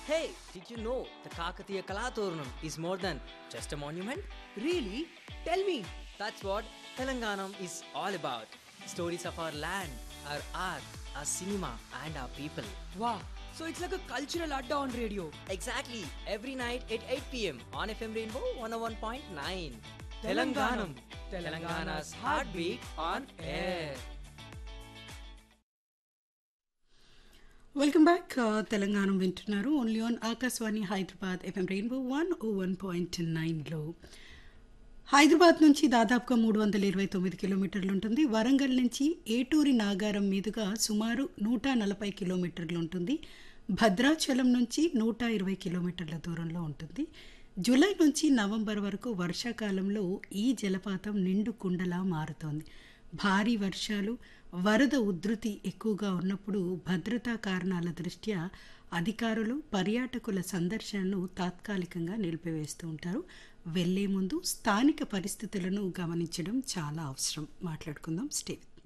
Hey, did you know the Kakatiya Kalaturnam is more than just a monument? Really? Tell me. That's what Telanganam is all about. Stories of our land, our art, our cinema, and our people. Wow. So it's like a cultural adda on radio. Exactly, every night at 8 pm on FM Rainbow 101.9. Telanganam. Telangana's heartbeat on air. Welcome back Telangana వింటున్నారు only on Akashvani Hyderabad FM rainbow one O one point నైన్లో హైదరాబాద్ నుంచి దాదాపుగా మూడు వందల ఇరవై తొమ్మిది కిలోమీటర్లు ఉంటుంది వరంగల్ నుంచి ఏటూరి నాగారం మీదుగా సుమారు నూట నలభై కిలోమీటర్లు ఉంటుంది భద్రాచలం నుంచి నూట ఇరవై కిలోమీటర్ల దూరంలో ఉంటుంది జూలై నుంచి నవంబర్ వరకు వర్షాకాలంలో ఈ జలపాతం నిండు కుండలా మారుతోంది భారీ వర్షాలు వరద ఉధృతి ఎక్కువగా ఉన్నప్పుడు భద్రతా కారణాల దృష్ట్యా అధికారులు పర్యాటకుల సందర్శనను తాత్కాలికంగా నిలిపివేస్తూ ఉంటారు వెళ్లే ముందు స్థానిక పరిస్థితులను గమనించడం చాలా అవసరం మాట్లాడుకుందాం స్టే